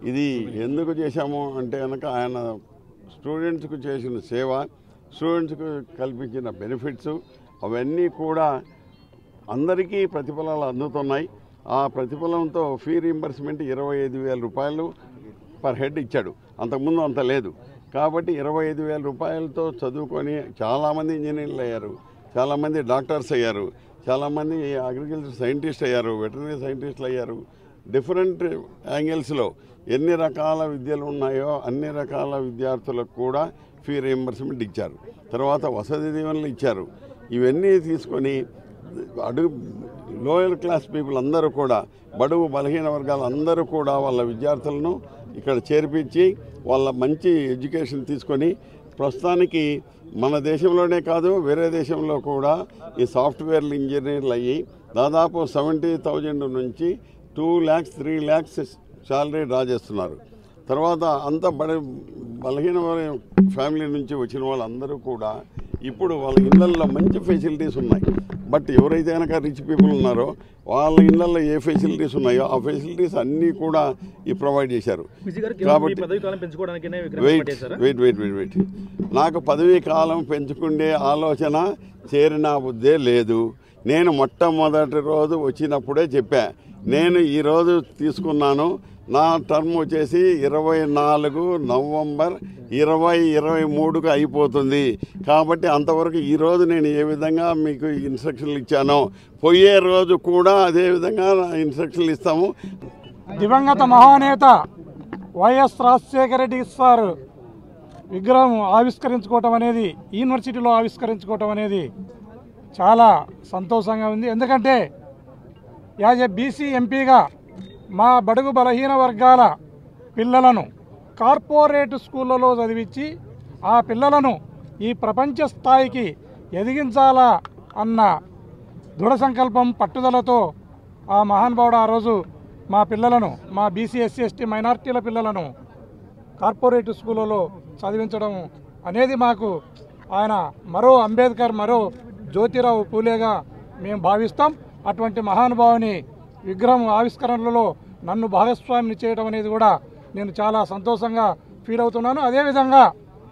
ఇది ఎందుకు చేశాము అంటే కనుక ఆయన స్టూడెంట్స్కు చేసిన సేవ స్టూడెంట్స్కు కల్పించిన బెనిఫిట్స్ అవన్నీ కూడా అందరికీ ప్రతిఫలాలు అందుతున్నాయి ఆ ప్రతిఫలంతో ఫీ రీంబర్స్మెంట్ ఇరవై ఐదు వేల రూపాయలు పర్ హెడ్ ఇచ్చాడు అంతకుముందు అంత లేదు కాబట్టి ఇరవై ఐదు వేల రూపాయలతో చదువుకొని చాలామంది ఇంజనీర్లు అయ్యారు చాలామంది డాక్టర్స్ అయ్యారు చాలామంది అగ్రికల్చర్ సైంటిస్ట్ అయ్యారు వెటర్నరీ సైంటిస్టులు అయ్యారు డిఫరెంట్ యాంగిల్స్లో ఎన్ని రకాల విద్యలు ఉన్నాయో అన్ని రకాల విద్యార్థులకు కూడా ఫీ రీంబర్స్మెంట్ ఇచ్చారు తర్వాత వసతి దీవెనలు ఇచ్చారు ఇవన్నీ తీసుకొని అడుగు లోయర్ క్లాస్ పీపుల్ అందరూ కూడా బడుగు బలహీన వర్గాలు అందరూ కూడా వాళ్ళ విద్యార్థులను ఇక్కడ చేర్పించి వాళ్ళ మంచి ఎడ్యుకేషన్ తీసుకొని ప్రస్తుతానికి మన దేశంలోనే కాదు వేరే దేశంలో కూడా ఈ సాఫ్ట్వేర్ ఇంజనీర్లు అయ్యి దాదాపు సెవెంటీ థౌజండ్ నుంచి two lakhs three lakhs salary draw చేస్తున్నారు తర్వాత అంత బడ బలహీన వర్గం ఫ్యామిలీ నుంచి వచ్చిన వాళ్ళందరూ కూడా ఇప్పుడు వాళ్ళ ఇళ్ళల్లో మంచి ఫెసిలిటీస్ ఉన్నాయి బట్ ఎవరైతే కనుక రిచ్ పీపుల్ ఉన్నారో వాళ్ళ ఇళ్ళల్లో ఏ ఫెసిలిటీస్ ఉన్నాయో ఆ ఫెసిలిటీస్ అన్నీ కూడా ఈ ప్రొవైడ్ చేశారు విజయ్ గారు కేవలం మీ కాబట్టి పదవి కాలం పెంచుకోవడానికనే విగ్రహం వెయిట్ పట్టేశారా వెయిట్ వెయిట్ వెయిట్ వెయిట్ నాకు పదవీ కాలం పెంచుకునే ఆలోచన చేరిన బుద్ధే లేదు నేను మొట్టమొదటి రోజు వచ్చినప్పుడే చెప్పా నేను ఈరోజు తీసుకున్నాను నా టర్మ్ వచ్చేసి ఇరవై నాలుగు నవంబర్ ఇరవై ఇరవై మూడుకు అయిపోతుంది కాబట్టి అంతవరకు ఈరోజు నేను ఏ విధంగా మీకు ఇన్స్ట్రక్షన్లు ఇచ్చానో పోయే రోజు కూడా అదే విధంగా ఇన్స్ట్రక్షన్లు ఇస్తాము దివంగత మహానేత వైఎస్ రాజశేఖర రెడ్డి సార్ విగ్రహం ఆవిష్కరించుకోవటం అనేది యూనివర్సిటీలో ఆవిష్కరించుకోవటం అనేది చాలా సంతోషంగా ఉంది ఎందుకంటే యాజ్ ఎ బీసీ ఎంపీగా మా బడుగు బలహీన వర్గాల పిల్లలను కార్పొరేట్ స్కూళ్ళలో చదివించి ఆ పిల్లలను ఈ ప్రపంచ స్థాయికి ఎదిగించాలా అన్న దృఢ సంకల్పం పట్టుదలతో ఆ మహానుభావుడు ఆ రోజు మా పిల్లలను మా బీసీ ఎస్సీ ఎస్టీ మైనార్టీల పిల్లలను కార్పొరేట్ స్కూళ్ళలో చదివించడం అనేది మాకు ఆయన మరో అంబేద్కర్ మరో జ్యోతిరావు పూలేగా మేము భావిస్తాం అటువంటి మహానుభావుని విగ్రహం ఆవిష్కరణలలో నన్ను భాగస్వామిని చేయడం అనేది కూడా నేను చాలా సంతోషంగా ఫీల్ అవుతున్నాను అదేవిధంగా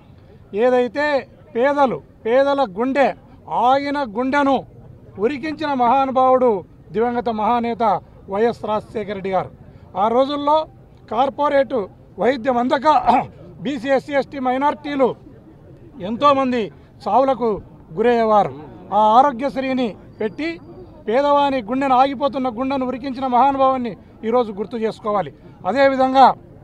ఏదైతే పేదలు పేదల గుండె ఆగిన గుండెను ఉరికించిన మహానుభావుడు దివంగత మహానేత వైఎస్ రాజశేఖర రెడ్డి గారు ఆ రోజుల్లో కార్పొరేటు వైద్యం అందక బీసీ ఎస్సీ ఎస్టీ మైనార్టీలు ఎంతోమంది చావులకు గురయ్యేవారు ఆ ఆరోగ్యశ్రీని పెట్టి పేదవాని గుండెను ఆగిపోతున్న గుండెను ఉరికించిన మహానుభావాన్ని ఈరోజు గుర్తు చేసుకోవాలి అదేవిధంగా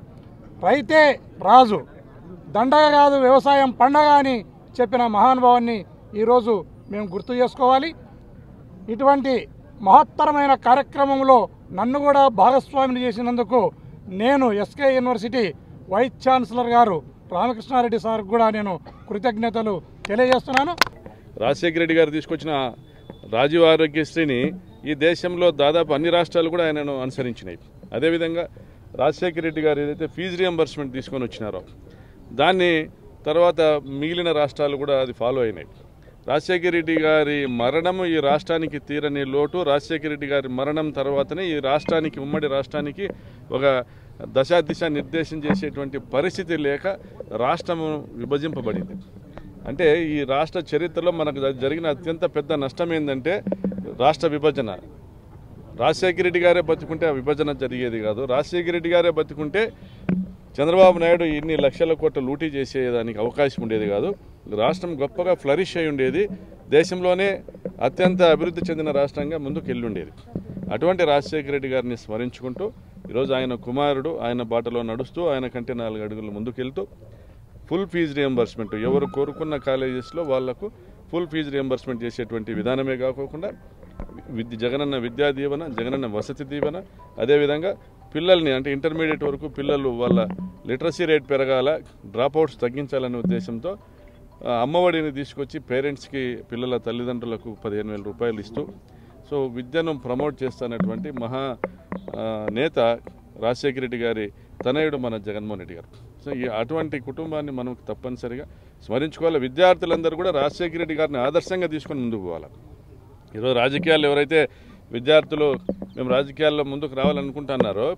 రైతే రాజు దండగ కాదు వ్యవసాయం పండగ అని చెప్పిన మహానుభావాన్ని ఈరోజు మేము గుర్తు చేసుకోవాలి ఇటువంటి మహత్తరమైన కార్యక్రమంలో నన్ను కూడా భాగస్వామిని చేసినందుకు నేను ఎస్కే యూనివర్సిటీ వైస్ ఛాన్సలర్ గారు రామకృష్ణారెడ్డి సార్ కూడా నేను కృతజ్ఞతలు తెలియజేస్తున్నాను రాజశేఖర రెడ్డి గారు తీసుకొచ్చిన రాజీవ్ ఆరోగ్యశ్రీని ఈ దేశంలో దాదాపు అన్ని రాష్ట్రాలు కూడా ఆయనను అనుసరించినాయి అదేవిధంగా రాజశేఖర రెడ్డి గారు ఏదైతే ఫీజు రియంబర్స్మెంట్ తీసుకొని వచ్చినారో దాన్ని తర్వాత మిగిలిన రాష్ట్రాలు కూడా అది ఫాలో అయినాయి రాజశేఖర రెడ్డి గారి మరణం ఈ రాష్ట్రానికి తీరని లోటు రాజశేఖర రెడ్డి గారి మరణం తర్వాతనే ఈ రాష్ట్రానికి ఉమ్మడి రాష్ట్రానికి ఒక దశా దిశ నిర్దేశం చేసేటువంటి పరిస్థితి లేక రాష్ట్రము విభజింపబడింది అంటే ఈ రాష్ట్ర చరిత్రలో మనకు జ- జరిగిన అత్యంత పెద్ద నష్టం ఏంటంటే రాష్ట్ర విభజన రాజశేఖర రెడ్డి గారే బతుకుంటే ఆ విభజన జరిగేది కాదు రాజశేఖర రెడ్డి గారే బతుకుంటే చంద్రబాబు నాయుడు ఇన్ని లక్షల కోట్ల లూటీ చేసేదానికి అవకాశం ఉండేది కాదు రాష్ట్రం గొప్పగా ఫ్లరిష్ అయి ఉండేది దేశంలోనే అత్యంత అభివృద్ధి చెందిన రాష్ట్రంగా ముందుకు వెళ్ళి ఉండేది అటువంటి రాజశేఖర రెడ్డి గారిని స్మరించుకుంటూ ఈరోజు ఆయన కుమారుడు ఆయన బాటలో నడుస్తూ ఆయన కంటే నాలుగు అడుగులు ముందుకెళ్తూ ఫుల్ ఫీజు రియంబర్స్మెంట్ ఎవరు కోరుకున్న కాలేజెస్లో వాళ్లకు ఫుల్ ఫీజు రియంబర్స్మెంట్ చేసేటువంటి విధానమే కాకుండా విద్య జగనన్న విద్యా దీవెన జగనన్న వసతి దీవెన అదేవిధంగా పిల్లల్ని అంటే ఇంటర్మీడియట్ వరకు పిల్లలు వాళ్ళ లిటరసీ రేట్ పెరగాల డ్రాప్అవుట్స్ తగ్గించాలనే ఉద్దేశంతో ఆ, అమ్మఒడిని తీసుకొచ్చి పేరెంట్స్కి పిల్లల తల్లిదండ్రులకు పదిహేను వేల రూపాయలు ఇస్తూ సో విద్యను ప్రమోట్ చేస్తున్నటువంటి మహా ఆ, నేత రాజశేఖర రెడ్డి గారి తనయుడు మన జగన్మోహన్ రెడ్డి గారు సో ఈ అటువంటి కుటుంబాన్ని మనం తప్పనిసరిగా స్మరించుకోవాలి విద్యార్థులందరూ కూడా రాజశేఖర రెడ్డి గారిని ఆదర్శంగా తీసుకొని ముందుకు పోవాలి ఈరోజు రాజకీయాల్లో ఎవరైతే విద్యార్థులు మేము రాజకీయాల్లో ముందుకు రావాలనుకుంటున్నారో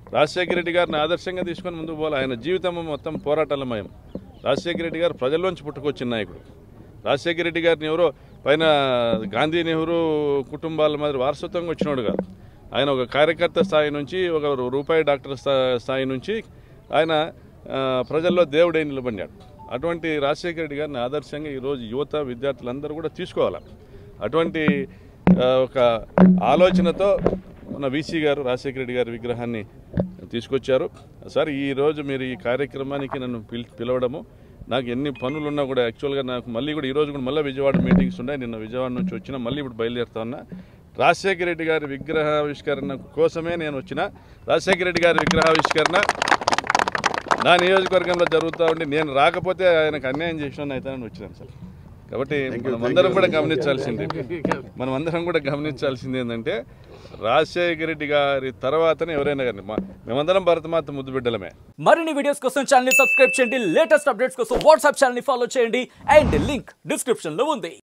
రాజశేఖర రెడ్డి గారిని ఆదర్శంగా తీసుకొని ముందుకు పోవాలి ఆయన జీవితం మొత్తం పోరాటాలమయం రాజశేఖర రెడ్డి గారు ప్రజల్లోంచి పుట్టుకొచ్చిన నాయకుడు రాజశేఖర రెడ్డి గారిని ఎవరో పైన గాంధీ నెహ్రూ కుటుంబాల మాదిరి వారసత్వంగా వచ్చినోడు కాదు ఆయన ఒక కార్యకర్త స్థాయి నుంచి ఒక రూపాయి డాక్టర్ స్థా- స్థాయి నుంచి ఆయన ఆ, ప్రజల్లో దేవుడై నిలబడినాడు అటువంటి రాజశేఖర రెడ్డి గారిని ఆదర్శంగా ఈరోజు యువత విద్యార్థులందరూ కూడా తీసుకోవాలి అటువంటి ఆ, ఒక ఆలోచనతో మన వీసీ గారు రాజశేఖర రెడ్డి గారి విగ్రహాన్ని తీసుకొచ్చారు సార్ ఈరోజు మీరు ఈ కార్యక్రమానికి నన్ను పిల్ పిలవడము నాకు ఎన్ని పనులు ఉన్నా కూడా యాక్చువల్గా నాకు మళ్ళీ కూడా ఈరోజు కూడా మళ్ళీ విజయవాడ మీటింగ్స్ ఉన్నాయి నిన్న విజయవాడ నుంచి వచ్చిన మళ్ళీ ఇప్పుడు బయలుదేరుతా ఉన్నా రాజశేఖర రెడ్డి గారి విగ్రహావిష్కరణ కోసమే నేను వచ్చిన రాజశేఖర రెడ్డి గారి విగ్రహావిష్కరణ నా నియోజకవర్గంలో జరుగుతూ ఉండి నేను రాకపోతే ఆయనకు అన్యాయం చేసిన అవుతానని వచ్చినాను సార్ కాబట్టి మనం అందరం కూడా గమనించాల్సింది మనం అందరం కూడా గమనించాల్సింది ఏంటంటే రాజశేఖర రెడ్డి గారి తర్వాతనే ఎవరైనా కానీ మా- మేమందరం భరతమాత ముద్దు బిడ్డలమే మరిన్ని వీడియోస్ కోసం ఛానల్ ని సబ్స్క్రైబ్ చేయండి లేటెస్ట్ అప్డేట్స్ కోసం వాట్సాప్ ఛానల్ ని ఫాలో చేయండి అండ్ లింక్ డిస్క్రిప్షన్ లో ఉంది